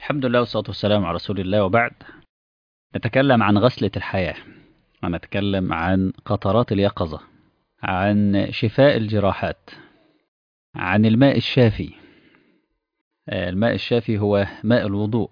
الحمد لله والصلاة والسلام على رسول الله وبعد نتكلم عن غسلة الحياة ونتكلم عن قطرات اليقظة عن شفاء الجراحات عن الماء الشافي الماء الشافي هو ماء الوضوء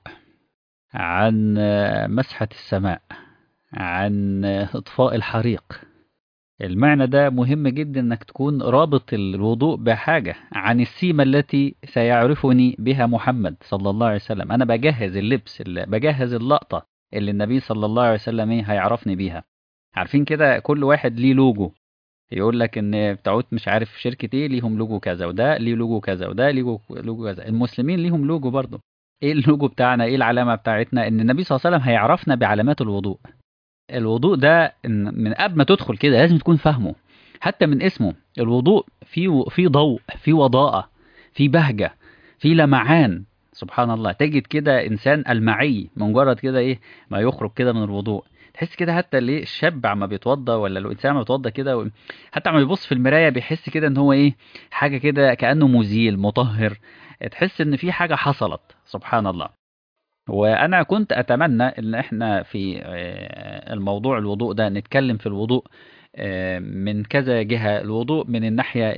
عن مسحة السماء عن إطفاء الحريق المعنى ده مهم جدا انك تكون رابط الوضوء بحاجة عن السيمة التي سيعرفني بها محمد صلى الله عليه وسلم انا بجهز اللبس اللي بجهز اللقطة اللي النبي صلى الله عليه وسلم ايه هيعرفني بيها عارفين كده كل واحد ليه لوجو يقول لك ان بتاعت مش عارف شركة ايه ليهم لوجو كذا وده ليه لوجو كذا وده ليه لوجو كذا المسلمين ليهم لوجو برضه ايه اللوجو بتاعنا ايه العلامة بتاعتنا ان النبي صلى الله عليه وسلم هيعرفنا بعلامات الوضوء الوضوء ده من قبل ما تدخل كده لازم تكون فاهمه حتى من اسمه الوضوء في في ضوء في وضاءة في بهجة في لمعان سبحان الله تجد كده انسان المعي مجرد كده ايه ما يخرج كده من الوضوء تحس كده حتى ليه الشاب عما بيتوضى ولا الانسان عما بيتوضى كده و... حتى عما بيبص في المرايه بيحس كده ان هو ايه حاجه كده كانه مزيل مطهر تحس ان في حاجه حصلت سبحان الله وانا كنت اتمنى ان احنا في الموضوع الوضوء ده نتكلم في الوضوء من كذا جهة الوضوء من الناحية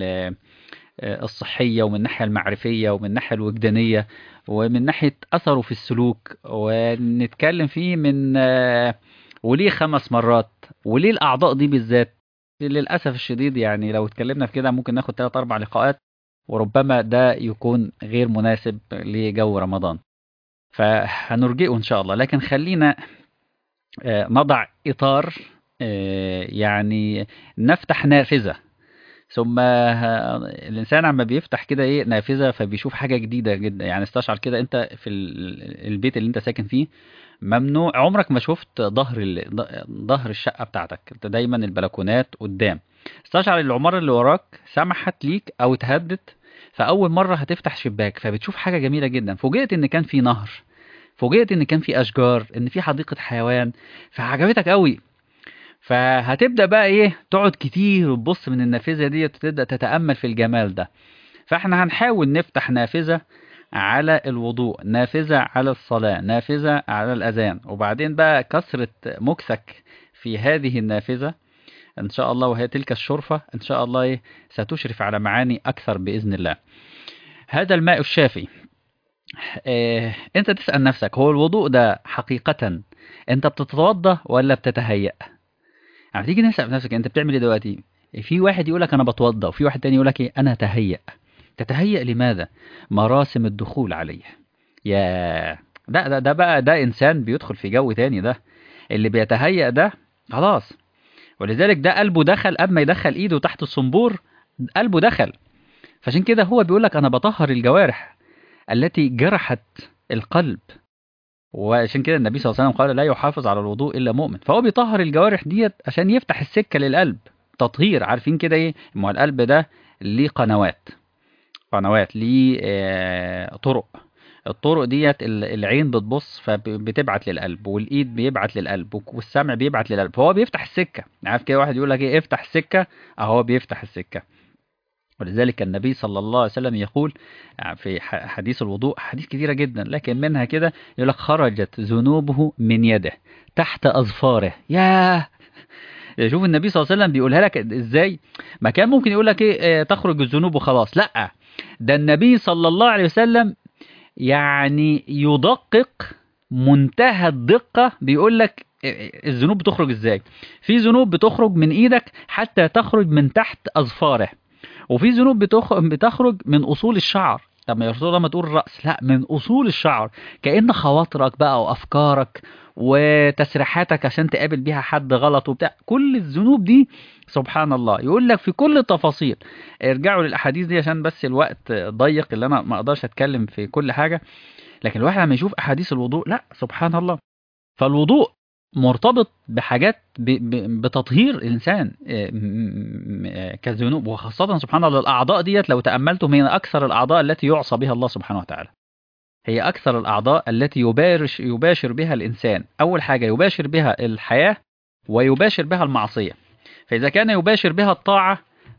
الصحية ومن الناحية المعرفية ومن الناحية الوجدانية ومن ناحية أثره في السلوك ونتكلم فيه من وليه خمس مرات وليه الأعضاء دي بالذات للأسف الشديد يعني لو اتكلمنا في كده ممكن ناخد 3 أربع لقاءات وربما ده يكون غير مناسب لجو رمضان فهنرجئه إن شاء الله لكن خلينا نضع إطار يعني نفتح نافذة ثم الإنسان عما بيفتح كده إيه نافذة فبيشوف حاجة جديدة جدا يعني استشعر كده أنت في البيت اللي أنت ساكن فيه ممنوع عمرك ما شفت ظهر ظهر الشقة بتاعتك أنت دايما البلكونات قدام استشعر العمارة اللي وراك سمحت ليك أو اتهدت فأول مرة هتفتح شباك فبتشوف حاجة جميلة جدا فوجئت إن كان في نهر فوجئت إن كان في أشجار إن في حديقة حيوان فعجبتك قوي فهتبدأ بقى إيه تقعد كتير وتبص من النافذة دي وتبدأ تتأمل في الجمال ده فإحنا هنحاول نفتح نافذة على الوضوء نافذة على الصلاة نافذة على الأذان وبعدين بقى كثرة مكسك في هذه النافذة ان شاء الله وهي تلك الشرفة ان شاء الله إيه ستشرف على معاني اكثر باذن الله هذا الماء الشافي إيه انت تسأل نفسك هو الوضوء ده حقيقة انت بتتوضى ولا بتتهيأ يعني تيجي نسأل نفسك انت بتعمل ايه دلوقتي في واحد يقول لك انا بتوضى وفي واحد تاني يقول لك ايه انا اتهيأ تتهيأ لماذا مراسم الدخول عليه يا ده, ده ده بقى ده انسان بيدخل في جو تاني ده اللي بيتهيأ ده خلاص ولذلك ده قلبه دخل قبل ما يدخل ايده تحت الصنبور قلبه دخل فعشان كده هو بيقول لك انا بطهر الجوارح التي جرحت القلب وعشان كده النبي صلى الله عليه وسلم قال لا يحافظ على الوضوء الا مؤمن فهو بيطهر الجوارح ديت عشان يفتح السكه للقلب تطهير عارفين كده ايه ما القلب ده ليه قنوات قنوات ليه آه طرق الطرق ديت العين بتبص فبتبعت للقلب والايد بيبعت للقلب والسمع بيبعت للقلب فهو بيفتح السكه عارف كده واحد يقول لك ايه افتح السكه اهو بيفتح السكه ولذلك النبي صلى الله عليه وسلم يقول في حديث الوضوء حديث كثيرة جدا لكن منها كده يقول لك خرجت ذنوبه من يده تحت أظفاره ياه شوف النبي صلى الله عليه وسلم بيقولها لك ازاي ما كان ممكن يقول لك ايه تخرج الذنوب وخلاص لا ده النبي صلى الله عليه وسلم يعني يدقق منتهى الدقة بيقول لك الذنوب بتخرج ازاي في ذنوب بتخرج من ايدك حتى تخرج من تحت اظفاره وفي ذنوب بتخرج من اصول الشعر لما يا رسول الله ما تقول الراس لا من اصول الشعر كان خواطرك بقى وافكارك وتسريحاتك عشان تقابل بيها حد غلط وبتاع كل الذنوب دي سبحان الله يقول لك في كل التفاصيل ارجعوا للاحاديث دي عشان بس الوقت ضيق اللي انا ما اقدرش اتكلم في كل حاجه لكن الواحد لما يشوف احاديث الوضوء لا سبحان الله فالوضوء مرتبط بحاجات بتطهير الانسان كالذنوب وخاصه سبحان الله الاعضاء ديت لو تاملتم هي اكثر الاعضاء التي يعصى بها الله سبحانه وتعالى هي أكثر الأعضاء التي يباشر, يباشر بها الإنسان أول حاجة يباشر بها الحياة ويباشر بها المعصية فإذا كان يباشر بها الطاعة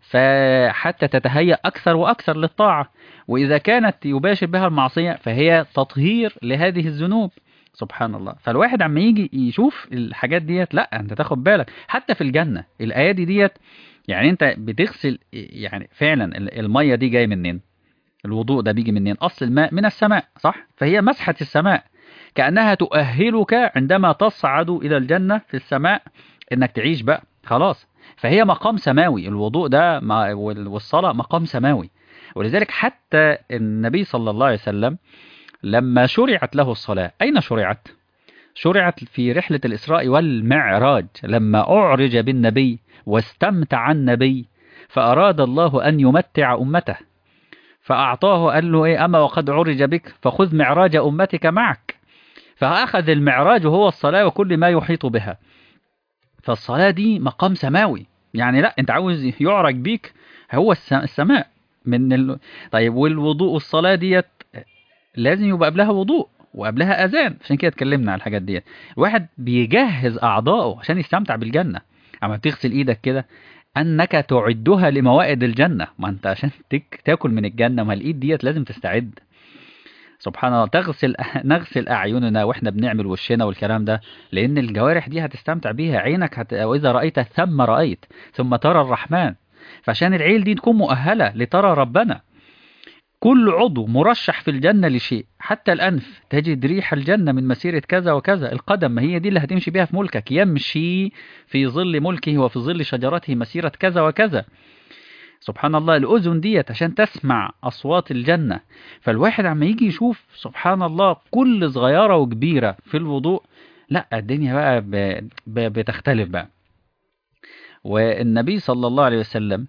فحتى تتهيأ أكثر وأكثر للطاعة وإذا كانت يباشر بها المعصية فهي تطهير لهذه الذنوب سبحان الله فالواحد عما يجي يشوف الحاجات ديت لا انت تاخد بالك حتى في الجنة الايادي ديت يعني انت بتغسل يعني فعلا المية دي جاية منين الوضوء ده بيجي منين اصل الماء من السماء صح فهي مسحة السماء كأنها تؤهلك عندما تصعد إلى الجنة في السماء إنك تعيش بقى خلاص فهي مقام سماوي الوضوء ده والصلاة مقام سماوي ولذلك حتى النبي صلى الله عليه وسلم لما شرعت له الصلاة أين شرعت؟ شرعت في رحلة الإسراء والمعراج لما أعرج بالنبي واستمتع النبي فأراد الله أن يمتع أمته فأعطاه قال له إيه أما وقد عرج بك فخذ معراج أمتك معك فأخذ المعراج هو الصلاة وكل ما يحيط بها فالصلاة دي مقام سماوي يعني لا أنت عاوز يعرج بيك هو السماء من ال... طيب والوضوء والصلاة ديت لازم يبقى قبلها وضوء وقبلها اذان عشان كده اتكلمنا على الحاجات ديت الواحد بيجهز اعضائه عشان يستمتع بالجنه اما بتغسل ايدك كده انك تعدها لموائد الجنه ما انت عشان تك... تاكل من الجنه ما الايد ديت لازم تستعد سبحان الله تغسل نغسل اعيننا واحنا بنعمل وشنا والكلام ده لان الجوارح دي هتستمتع بيها عينك هت... واذا رايت ثم رايت ثم ترى الرحمن فعشان العين دي تكون مؤهله لترى ربنا كل عضو مرشح في الجنة لشيء حتى الأنف تجد ريح الجنة من مسيرة كذا وكذا القدم ما هي دي اللي هتمشي بيها في ملكك يمشي في ظل ملكه وفي ظل شجرته مسيرة كذا وكذا سبحان الله الأذن ديت عشان تسمع أصوات الجنة فالواحد عما يجي يشوف سبحان الله كل صغيرة وكبيرة في الوضوء لا الدنيا بقى ب... ب... بتختلف بقى والنبي صلى الله عليه وسلم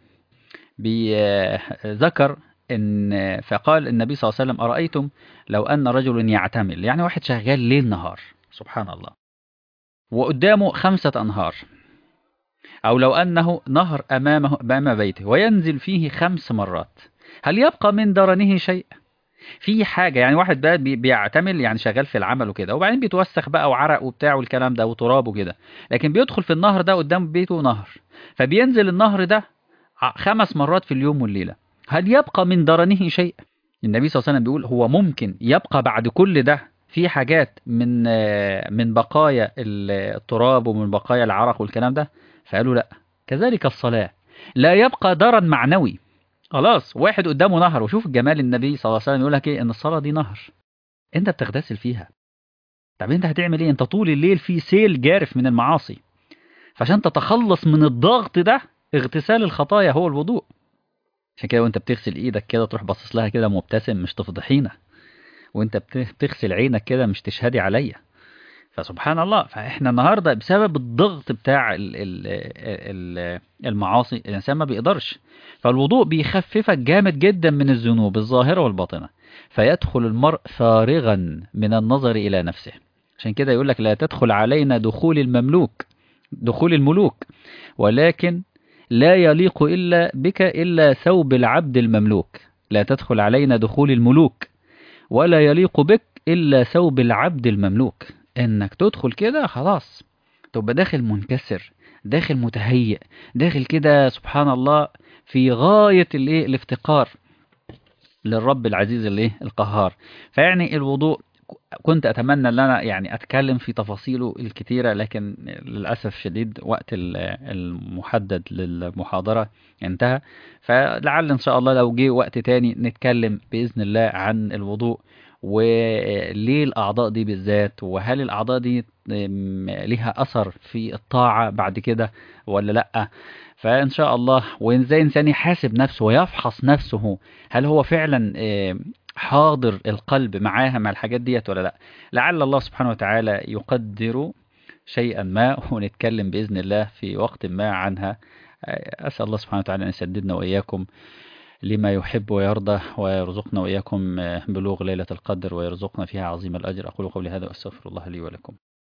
ذكر إن فقال النبي صلى الله عليه وسلم أرأيتم لو أن رجل يعتمل يعني واحد شغال ليل نهار سبحان الله وقدامه خمسة أنهار أو لو أنه نهر أمامه أمام بيته وينزل فيه خمس مرات هل يبقى من درنه شيء؟ في حاجة يعني واحد بقى بيعتمل يعني شغال في العمل وكده وبعدين بيتوسخ بقى وعرق وبتاع والكلام ده وتراب وكده لكن بيدخل في النهر ده قدام بيته نهر فبينزل النهر ده خمس مرات في اليوم والليلة هل يبقى من درنه شيء النبي صلى الله عليه وسلم بيقول هو ممكن يبقى بعد كل ده في حاجات من من بقايا التراب ومن بقايا العرق والكلام ده فقالوا لا كذلك الصلاة لا يبقى درن معنوي خلاص واحد قدامه نهر وشوف جمال النبي صلى الله عليه وسلم يقول لك ايه ان الصلاة دي نهر انت بتغتسل فيها طب انت هتعمل ايه انت طول الليل في سيل جارف من المعاصي فعشان تتخلص من الضغط ده اغتسال الخطايا هو الوضوء عشان كده وانت بتغسل ايدك كده تروح باصص لها كده مبتسم مش تفضحينا وانت بتغسل عينك كده مش تشهدي عليا فسبحان الله فاحنا النهارده بسبب الضغط بتاع ال ال ال المعاصي الانسان ما بيقدرش فالوضوء بيخففك جامد جدا من الذنوب الظاهره والباطنه فيدخل المرء فارغا من النظر الى نفسه عشان كده يقول لك لا تدخل علينا دخول المملوك دخول الملوك ولكن لا يليق إلا بك إلا ثوب العبد المملوك لا تدخل علينا دخول الملوك ولا يليق بك إلا ثوب العبد المملوك إنك تدخل كده خلاص تبقى داخل منكسر داخل متهيئ داخل كده سبحان الله في غاية الايه الافتقار للرب العزيز الايه القهار فيعني الوضوء كنت اتمنى ان انا يعني اتكلم في تفاصيله الكتيره لكن للاسف شديد وقت المحدد للمحاضره انتهى فلعل ان شاء الله لو جه وقت تاني نتكلم باذن الله عن الوضوء وليه الاعضاء دي بالذات وهل الاعضاء دي ليها اثر في الطاعه بعد كده ولا لا فان شاء الله وازاي انسان يحاسب نفسه ويفحص نفسه هل هو فعلا حاضر القلب معاها مع الحاجات ديت ولا لا لعل الله سبحانه وتعالى يقدر شيئا ما ونتكلم بإذن الله في وقت ما عنها أسأل الله سبحانه وتعالى أن يسددنا وإياكم لما يحب ويرضى ويرزقنا وإياكم بلوغ ليلة القدر ويرزقنا فيها عظيم الأجر أقول قولي هذا وأستغفر الله لي ولكم